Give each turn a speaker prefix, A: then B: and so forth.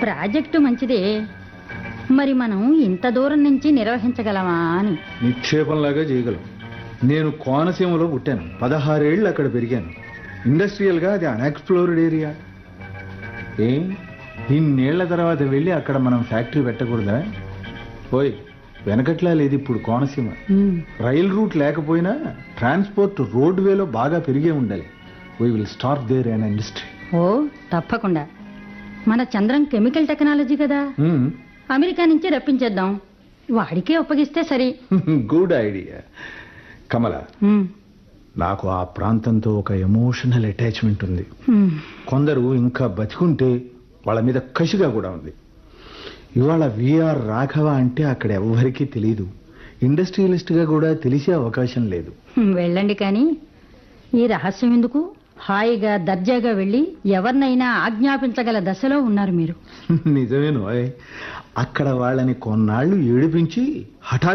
A: project మంచిదే మరి మనం ఇంత దూరం నుంచి నిర్వహించగలమా అని
B: నిక్షేపంలాగా చేయగలం నేను కోనసీమలో పుట్టాను పదహారేళ్ళు అక్కడ పెరిగాను ఇండస్ట్రియల్గా అది అన్ఎక్స్ప్లోర్డ్ ఏరియా ఏ ఇన్నేళ్ల తర్వాత వెళ్ళి అక్కడ మనం ఫ్యాక్టరీ పెట్టకూడదా ఓయ్ వెనకట్లా లేదు ఇప్పుడు కోనసీమ
A: ఉమ్,
B: రైల్ రూట్ లేకపోయినా ట్రాన్స్పోర్ట్ రోడ్ వేలో బాగా పెరిగే ఉండాలి we will start there an industry
A: ఓ తప్పకుండా మన చంద్రం కెమికల్ టెక్నాలజీ కదా అమెరికా నుంచి రప్పించేద్దాం వాడికే ఒప్పగిస్తే సరి
B: గుడ్ ఐడియా కమల
A: ఉమ్,
B: నాకు ఆ ప్రాంతంతో ఒక ఎమోషనల్ అటాచ్మెంట్ ఉంది
A: ఉమ్,
B: కొందరు ఇంకా బతికుంటే వాళ్ళ మీద కసిగా కూడా ఉంది ఇవాళ విఆర్ రాఘవ అంటే అక్కడ ఎవ్వరికీ తెలియదు ఇండస్ట్రియలిస్ట్గా కూడా తెలిసే అవకాశం లేదు
A: ఉమ్, వెళ్ళండి కానీ ఈ రహస్యం ఎందుకు హాయిగా దర్జాగా వెళ్ళి ఎవరినైనా ఆజ్ఞాపించగల దశలో ఉన్నారు మీరు
B: నిజమేను అక్కడ వాళ్ళని కొన్నాళ్ళు ఏడిపించి హఠాత్